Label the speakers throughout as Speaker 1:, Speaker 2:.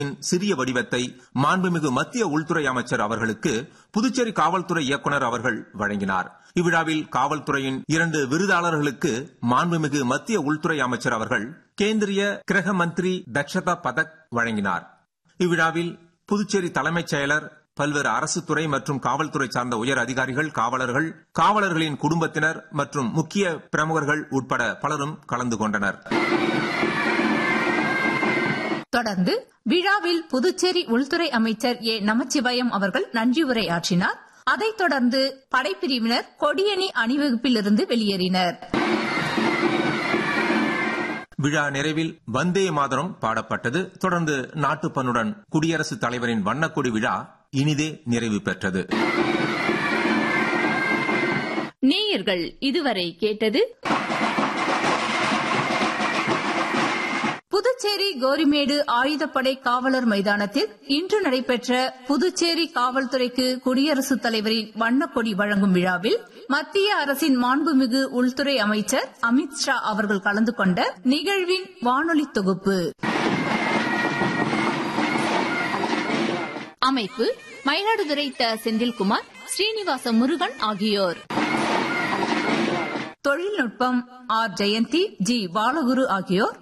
Speaker 1: சிறிய வடிவத்தை மாண்புமிகு மத்திய உள்துறை அமைச்சர் அவர்களுக்கு புதுச்சேரி காவல்துறை இயக்குநர் அவர்கள் வழங்கினார் இவ்விழாவில் காவல்துறையின் இரண்டு விருதாளர்களுக்கு மாண்புமிகு மத்திய உள்துறை அமைச்சர் அவர்கள் கேந்திரிய கிரக மந்திரி தக்ஷதா பதக் வழங்கினார் இவ்விழாவில் புதுச்சேரி தலைமைச் செயலர் பல்வேறு அரசு துறை மற்றும் காவல்துறை சார்ந்த உயர் அதிகாரிகள் காவலர்கள் காவலர்களின் குடும்பத்தினர் மற்றும் முக்கிய பிரமுகர்கள் உட்பட பலரும் கலந்து கொண்டனர்
Speaker 2: தொடர்ந்து விழாவில் புதுச்சேரி உள்துறை அமைச்சர் ஏ நமச்சிவாயம் அவர்கள் நன்றி உரை ஆற்றினார் அதைத் தொடர்ந்து படைப்பிரிவினர் கொடியணி அணிவகுப்பிலிருந்து வெளியேறினர்
Speaker 1: விழா நிறைவில் வந்தே மாதரம் பாடப்பட்டது தொடர்ந்து நாட்டுப்பண்ணுடன் குடியரசுத் தலைவரின் வண்ணக்கொடி விழா இனிதே நிறைவு பெற்றது
Speaker 3: நேயர்கள் இதுவரை கேட்டது
Speaker 2: புதுச்சேரி கோரிமேடு ஆயுதப்படை காவலர் மைதானத்தில் இன்று நடைபெற்ற புதுச்சேரி காவல்துறைக்கு குடியரசுத் தலைவரின் வண்ணக்கொடி வழங்கும் விழாவில் மத்திய அரசின் மாண்புமிகு உள்துறை அமைச்சர் அமித் ஷா அவர்கள் கலந்து கொண்ட நிகழ்வின் வானொலி தொகுப்பு
Speaker 3: அமைப்பு மயிலாடுதுறை த செந்தில்குமார் ஸ்ரீனிவாச முருகன் ஆகியோர்
Speaker 2: தொழில்நுட்பம் ஆர் ஜெயந்தி ஜி பாலகுரு ஆகியோர்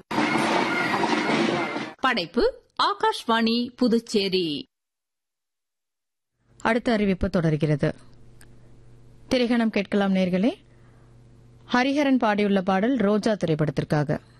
Speaker 3: படைப்பு ஆகாஷ்வாணி புதுச்சேரி
Speaker 4: அடுத்த அறிவிப்பு தொடர்கிறது திரைகணம் கேட்கலாம் நேர்களே ஹரிஹரன் பாடியுள்ள பாடல் ரோஜா திரைப்படத்திற்காக